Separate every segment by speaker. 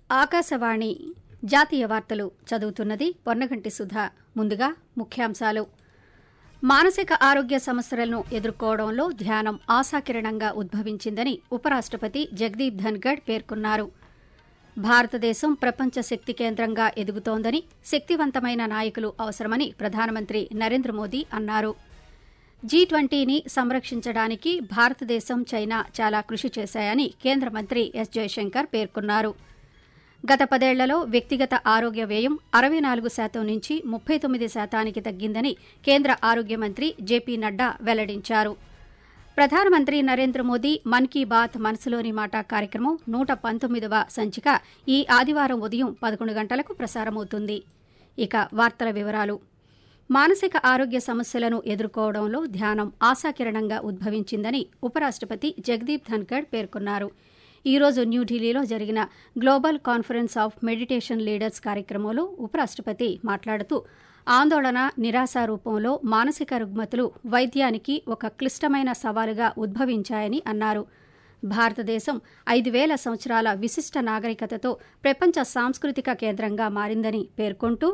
Speaker 1: ఆకాశవాణి జాతీయ వార్తలు చదువుతున్నది పొన్నగంటి సుధా ముందుగా ముఖ్యాంశాలు మానసిక ఆరోగ్య సమస్యలను ఎదుర్కోవడంలో ధ్యానం ఆశాకిరణంగా ఉద్భవించిందని ఉపరాష్టపతి జగదీప్ ధన్గడ్ పేర్కొన్నారు భారతదేశం ప్రపంచ శక్తి కేంద్రంగా ఎదుగుతోందని శక్తివంతమైన నాయకులు అవసరమని ప్రధానమంత్రి నరేంద్ర మోదీ అన్నారు జీ ట్వంటీని సంరక్షించడానికి భారతదేశం చైనా చాలా కృషి చేశాయని కేంద్ర మంత్రి ఎస్ జయశంకర్ పేర్కొన్నారు గత పదేళ్లలో వ్యక్తిగత ఆరోగ్య వ్యయం అరవై నాలుగు శాతం నుంచి ముప్పై తొమ్మిది శాతానికి తగ్గిందని కేంద్ర ఆరోగ్య మంత్రి జేపీ నడ్డా వెల్లడించారు ప్రధానమంత్రి నరేంద్ర మోదీ మన్ కీ బాత్ మనసులోని మాట కార్యక్రమం నూట పంతొమ్మిదవ సంచిక ఈ ఆదివారం ఉదయం పదకొండు గంటలకు ప్రసారమవుతుంది ఇక వార్తల వివరాలు మానసిక ఆరోగ్య సమస్యలను ఎదుర్కోవడంలో ధ్యానం ఆశాకిరణంగా ఉద్భవించిందని ఉపరాష్టపతి జగదీప్ ధన్కడ్ పేర్కొన్నారు ఈ రోజు న్యూఢిల్లీలో జరిగిన global conference of meditation leaders కార్యక్రమంలో ఉపరాష్టపతి మాట్లాడుతూ ఆందోళన నిరాశ రూపంలో మానసిక రుగ్మతులు వైద్యానికి ఒక క్లిష్టమైన సవాలుగా ఉద్భవించాయని అన్నారు భారతదేశం ఐదు వేల సంవత్సరాల విశిష్ట నాగరికతతో ప్రపంచ సాంస్కృతిక కేంద్రంగా మారిందని పేర్కొంటూ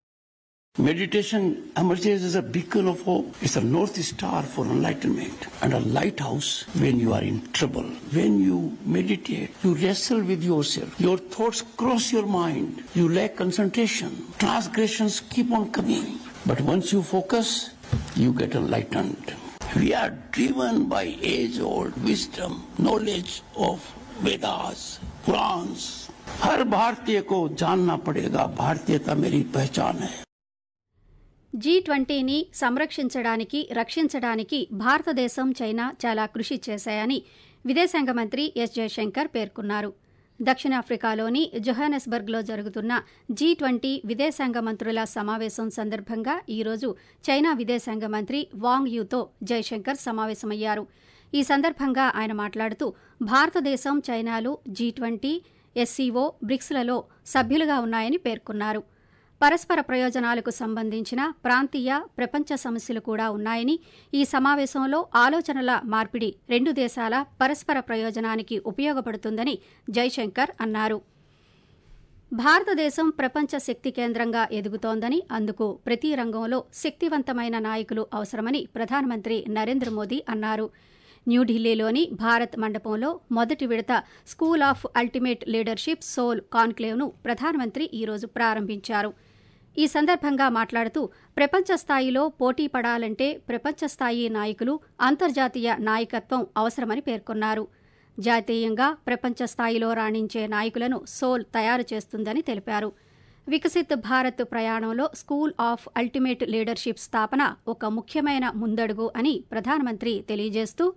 Speaker 2: Meditation emerges as a beacon of hope. It's a north star for enlightenment and a lighthouse when you are in trouble. When you meditate, you wrestle with yourself. Your thoughts cross your mind. You lack concentration. Transgressions keep on coming. But once you focus, you get enlightened. We are driven by age-old wisdom, knowledge of Vedas, Purans. हर भारतीय को जानना पड़ेगा भारतीयता मेरी पहचान है
Speaker 1: G ట్వంటీని సంరక్షించడానికి రక్షించడానికి భారతదేశం చైనా చాలా కృషి చేశాయని విదేశాంగ మంత్రి ఎస్ జయశంకర్ పేర్కొన్నారు దక్షిణాఫ్రికాలోని జొహానెస్బర్గ్లో జరుగుతున్న జీ ట్వంటీ విదేశాంగ మంత్రుల సమావేశం సందర్భంగా ఈరోజు చైనా విదేశాంగ మంత్రి వాంగ్ యూతో జయశంకర్ సమావేశమయ్యారు ఈ సందర్భంగా ఆయన మాట్లాడుతూ భారతదేశం చైనాలు జీ ట్వంటీ ఎస్సీఓ బ్రిక్స్లలో సభ్యులుగా ఉన్నాయని పేర్కొన్నారు పరస్పర ప్రయోజనాలకు సంబంధించిన ప్రాంతీయ ప్రపంచ సమస్యలు కూడా ఉన్నాయని ఈ సమావేశంలో ఆలోచనల మార్పిడి రెండు దేశాల పరస్పర ప్రయోజనానికి ఉపయోగపడుతుందని జైశంకర్ అన్నారు భారతదేశం ప్రపంచ శక్తి కేంద్రంగా ఎదుగుతోందని అందుకు ప్రతి రంగంలో శక్తివంతమైన నాయకులు అవసరమని ప్రధానమంత్రి నరేంద్ర మోదీ అన్నారు న్యూఢిల్లీలోని భారత్ మండపంలో మొదటి విడత school of ultimate leadership soul కాన్క్లేవ్ను ప్రధానమంత్రి ఈరోజు ప్రారంభించారు ఈ సందర్భంగా మాట్లాడుతూ ప్రపంచ స్థాయిలో పోటీ పడాలంటే ప్రపంచ స్థాయి నాయకులు అంతర్జాతీయ నాయకత్వం అవసరమని పేర్కొన్నారు జాతీయంగా ప్రపంచ స్థాయిలో రాణించే నాయకులను సోల్ తయారు చేస్తుందని తెలిపారు వికసిత్ భారత్ ప్రయాణంలో స్కూల్ ఆఫ్ అల్టిమేట్ లీడర్షిప్ స్థాపన ఒక ముఖ్యమైన ముందడుగు అని ప్రధానమంత్రి తెలియజేస్తూ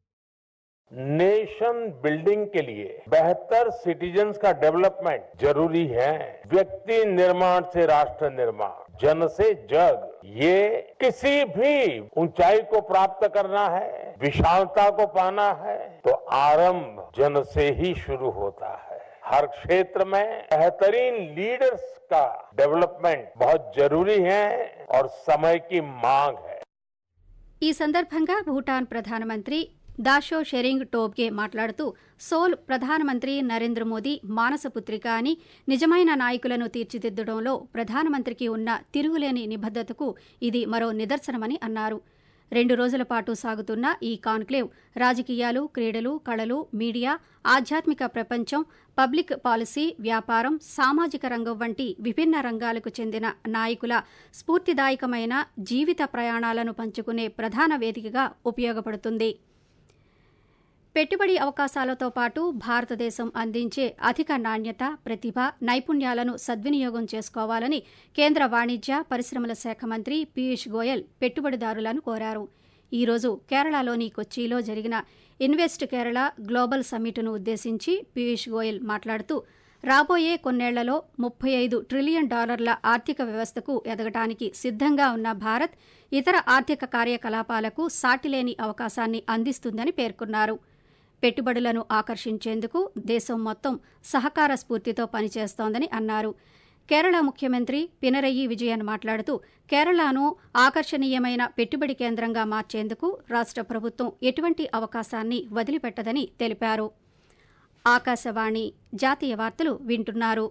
Speaker 3: नेशन बिल्डिंग के लिए बेहतर सिटीजन्स का डेवलपमेंट जरूरी है व्यक्ति निर्माण से राष्ट्र निर्माण जन से जग ये किसी भी ऊंचाई को प्राप्त करना है विशालता को पाना है तो आरंभ जन से ही शुरू होता है हर क्षेत्र में बेहतरीन लीडर्स का डेवलपमेंट बहुत जरूरी है और समय की मांग है
Speaker 1: ఈ సందర్భంగా భూటాన్ ప్రధానమంత్రి దాషో షెరింగ్ టోబ్గే మాట్లాడుతూ సోల్ ప్రధానమంత్రి నరేంద్ర మోదీ మానసపుత్రిక అని నిజమైన నాయకులను తీర్చిదిద్దడంలో ప్రధానమంత్రికి ఉన్న తిరుగులేని నిబద్దతకు ఇది మరో నిదర్శనమని అన్నారు రెండు రోజుల పాటు సాగుతున్న ఈ కాన్క్లేవ్ రాజకీయాలు క్రీడలు కళలు మీడియా ఆధ్యాత్మిక ప్రపంచం పబ్లిక్ పాలసీ వ్యాపారం సామాజిక రంగం వంటి విభిన్న రంగాలకు చెందిన నాయకుల స్ఫూర్తిదాయకమైన జీవిత ప్రయాణాలను పంచుకునే ప్రధాన వేదికగా ఉపయోగపడుతుంది పెట్టుబడి అవకాశాలతో పాటు భారతదేశం అందించే అధిక నాణ్యత ప్రతిభ నైపుణ్యాలను సద్వినియోగం చేసుకోవాలని కేంద్ర వాణిజ్య పరిశ్రమల శాఖ మంత్రి పీయూష్ గోయల్ పెట్టుబడిదారులను కోరారు ఈ రోజు కేరళలోని కొచ్చిలో జరిగిన ఇన్వెస్ట్ కేరళ గ్లోబల్ సమ్మిట్ను ఉద్దేశించి పీయూష్ గోయల్ మాట్లాడుతూ రాబోయే కొన్నేళ్లలో ముప్పై ఐదు ట్రిలియన్ డాలర్ల ఆర్థిక వ్యవస్థకు ఎదగటానికి సిద్ధంగా ఉన్న భారత్ ఇతర ఆర్థిక కార్యకలాపాలకు సాటిలేని అవకాశాన్ని అందిస్తుందని పేర్కొన్నారు పెట్టుబడులను ఆకర్షించేందుకు దేశం మొత్తం సహకార స్ఫూర్తితో పనిచేస్తోందని అన్నారు కేరళ ముఖ్యమంత్రి పినరయి విజయన్ మాట్లాడుతూ కేరళను ఆకర్షణీయమైన పెట్టుబడి కేంద్రంగా మార్చేందుకు రాష్ట్ర ప్రభుత్వం ఎటువంటి అవకాశాన్ని వదిలిపెట్టదని తెలిపారు ఆకాశవాణి జాతీయ వార్తలు వింటున్నారు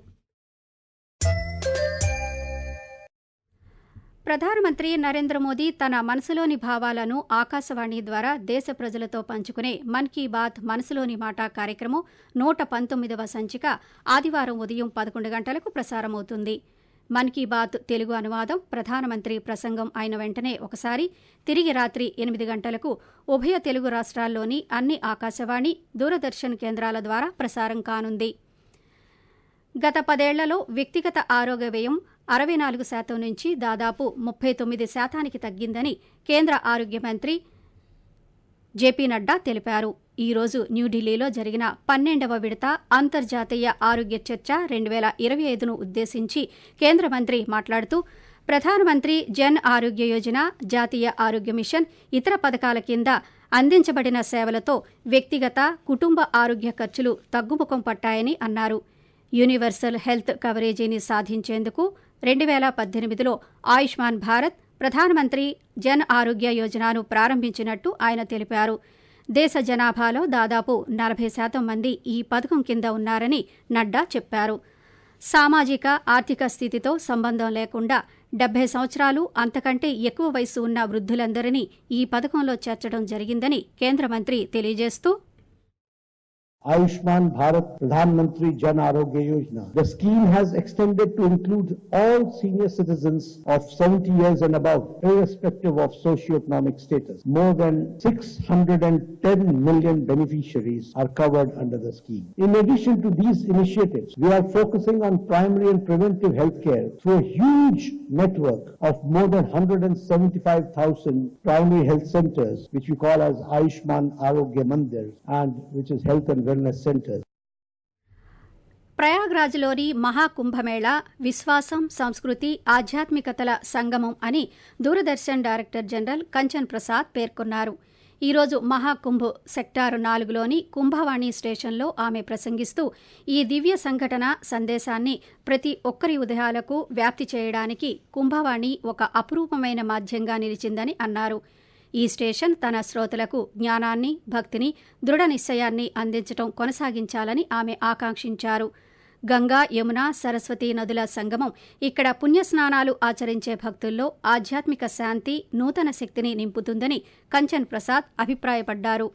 Speaker 1: ప్రధానమంత్రి నరేంద్ర మోదీ తన మనసులోని భావాలను ఆకాశవాణి ద్వారా దేశ ప్రజలతో పంచుకునే మన్ కీ బాత్ మనసులోని మాట కార్యక్రమం నూట పంతొమ్మిదవ సంచిక ఆదివారం ఉదయం పదకొండు గంటలకు ప్రసారమవుతుంది మన్ కీ బాత్ తెలుగు అనువాదం ప్రధానమంత్రి ప్రసంగం అయిన వెంటనే ఒకసారి తిరిగి రాత్రి ఎనిమిది గంటలకు ఉభయ తెలుగు రాష్ట్రాల్లోని అన్ని ఆకాశవాణి దూరదర్శన్ కేంద్రాల ద్వారా ప్రసారం కానుంది గత పదేళ్లలో వ్యక్తిగత ఆరోగ్య వ్యయం అరవై నాలుగు శాతం నుంచి దాదాపు ముప్పై తొమ్మిది శాతానికి తగ్గిందని కేంద్ర ఆరోగ్య మంత్రి జేపీ నడ్డా తెలిపారు ఈ రోజు న్యూఢిల్లీలో జరిగిన పన్నెండవ విడత అంతర్జాతీయ ఆరోగ్య చర్చ రెండు వేల ఇరవై ఐదును ఉద్దేశించి కేంద్ర మంత్రి మాట్లాడుతూ ప్రధానమంత్రి జన్ ఆరోగ్య యోజన జాతీయ ఆరోగ్య మిషన్ ఇతర పథకాల కింద అందించబడిన సేవలతో వ్యక్తిగత కుటుంబ ఆరోగ్య ఖర్చులు తగ్గుముఖం పట్టాయని అన్నారు యూనివర్సల్ హెల్త్ కవరేజీని సాధించేందుకు రెండు వేల పద్దెనిమిదిలో ఆయుష్మాన్ భారత్ ప్రధానమంత్రి జన్ ఆరోగ్య యోజనను ప్రారంభించినట్టు ఆయన తెలిపారు దేశ జనాభాలో దాదాపు నలభై శాతం మంది ఈ పథకం కింద ఉన్నారని నడ్డా చెప్పారు సామాజిక ఆర్థిక స్థితితో సంబంధం లేకుండా డెబ్బై సంవత్సరాలు అంతకంటే ఎక్కువ వయసు ఉన్న వృద్ధులందరినీ ఈ పథకంలో చేర్చడం జరిగిందని కేంద్ర మంత్రి తెలియజేస్తూ
Speaker 4: Ayushman Bharat Pradhan Mantri Jan Arogya Yojana. The scheme has extended to include all senior citizens of 70 years and above, irrespective of socioeconomic status. More than 610 million beneficiaries are covered under the scheme. In addition to these initiatives, we are focusing on primary and preventive health care through a huge network of more than 175,000 primary health centers, which we call as Ayushman Arogya Mandir, and which is health and wellness centers.
Speaker 1: ప్రయాగ్రాజ్లోని Maha Kumbh Mela విశ్వాసం సంస్కృతి ఆధ్యాత్మికతల సంగమం అని Doordarshan director general Kanchan Prasad పేర్కొన్నారు ఈరోజు Mahakumbh sector నాలుగులోని కుంభవాణి స్టేషన్లో ఆమె ప్రసంగిస్తూ ఈ దివ్య సంఘటన సందేశాన్ని ప్రతి ఒక్కరి ఉదయాలకు వ్యాప్తి చేయడానికి కుంభవాణి ఒక అపురూపమైన మాధ్యంగా నిలిచిందని అన్నారు ఈ స్టేషన్ తన శ్రోతలకు జ్ఞానాన్ని భక్తిని దృఢ నిశ్చయాన్ని అందించడం కొనసాగించాలని ఆమె ఆకాంక్షించారు గంగా యమున సరస్వతి నదుల సంగమం ఇక్కడ పుణ్యస్నానాలు ఆచరించే భక్తుల్లో ఆధ్యాత్మిక శాంతి నూతన శక్తిని నింపుతుందని కంచన్ ప్రసాద్ అభిప్రాయపడ్డారు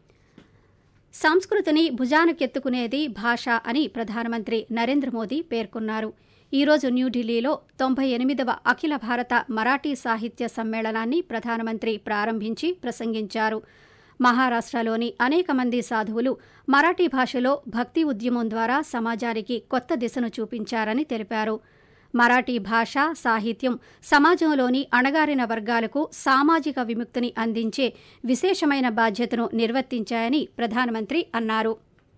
Speaker 1: సంస్కృతిని భుజానకెత్తుకునేది భాష అని ప్రధానమంత్రి నరేంద్ర మోదీ పేర్కొన్నారు ఈరోజు న్యూఢిల్లీలో తొంభై ఎనిమిదవ అఖిల భారత మరాఠీ సాహిత్య సమ్మేళనాన్ని ప్రధానమంత్రి ప్రారంభించి ప్రసంగించారు మహారాష్టలోని అనేక మంది సాధువులు మరాఠీ భాషలో భక్తి ఉద్యమం ద్వారా సమాజానికి కొత్త దిశను చూపించారని తెలిపారు మరాఠీ భాష సాహిత్యం సమాజంలోని అణగారిన వర్గాలకు సామాజిక విముక్తిని అందించే విశేషమైన బాధ్యతను నిర్వర్తించాయని ప్రధానమంత్రి అన్నారు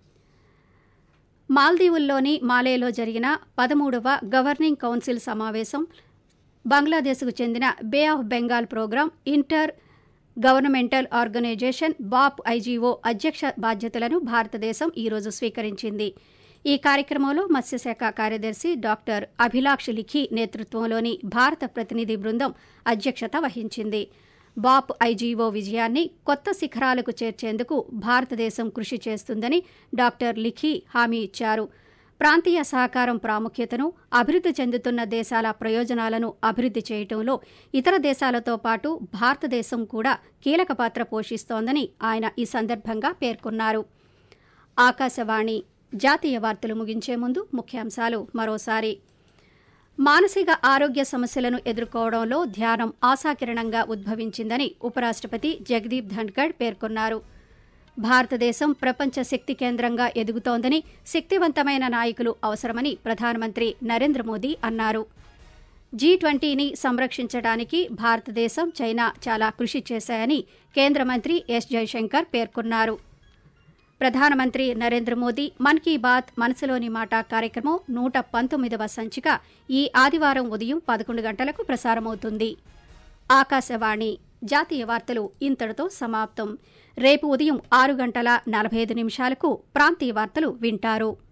Speaker 1: మాల్దీవుల్లోని మాలేలో జరిగిన పదమూడవ గవర్నింగ్ కౌన్సిల్ సమావేశం బంగ్లాదేశ్కు చెందిన bay of Bengal programme intergovernmental organisation బాప్ ఐజీఓ అధ్యక్ష బాధ్యతలను భారతదేశం ఈరోజు స్వీకరించింది ఈ కార్యక్రమంలో మత్స్యశాఖ కార్యదర్శి డాక్టర్ అభిలాక్ష్ లిఖి నేతృత్వంలోని భారత ప్రతినిధి బృందం అధ్యక్షత వహించింది బాప్ ఐజీఓ విజయాన్ని కొత్త శిఖరాలకు చేర్చేందుకు భారతదేశం కృషి చేస్తుందని డాక్టర్ లిఖి హామీ ఇచ్చారు ప్రాంతీయ సహకారం ప్రాముఖ్యతను అభివృద్ధి చెందుతున్న దేశాల ప్రయోజనాలను అభివృద్ధి చేయటంలో ఇతర దేశాలతో పాటు భారతదేశం కూడా కీలక పాత్ర పోషిస్తోందని ఆయన ఈ సందర్భంగా పేర్కొన్నారు ఆకాశవాణి జాతీయ వార్తలు ముగించే ముందు ముఖ్యాంశాలు మరోసారి మానసిక ఆరోగ్య సమస్యలను ఎదుర్కోవడంలో ధ్యానం ఆశాకిరణంగా ఉద్భవించిందని ఉపరాష్టపతి జగదీప్ ధన్కడ్ పేర్కొన్నారు భారతదేశం ప్రపంచ శక్తి కేంద్రంగా ఎదుగుతోందని శక్తివంతమైన నాయకులు అవసరమని ప్రధానమంత్రి నరేంద్ర మోదీ అన్నారు జీ ట్వంటీని సంరక్షించడానికి భారతదేశం చైనా చాలా కృషి చేశాయని కేంద్ర మంత్రి ఎస్ జైశంకర్ పేర్కొన్నారు ప్రధానమంత్రి నరేంద్ర మోదీ మన్ కీ బాత్ మనసులోని మాట కార్యక్రమం నూట పంతొమ్మిదవ సంచిక ఈ ఆదివారం ఉదయం పదకొండు గంటలకు ప్రసారమవుతుంది ఆకాశవాణి జాతీయ వార్తలు ఇంతటితో సమాప్తం రేపు ఉదయం ఆరు గంటల నలభై ఐదు నిమిషాలకు ప్రాంతీయ వార్తలు వింటారు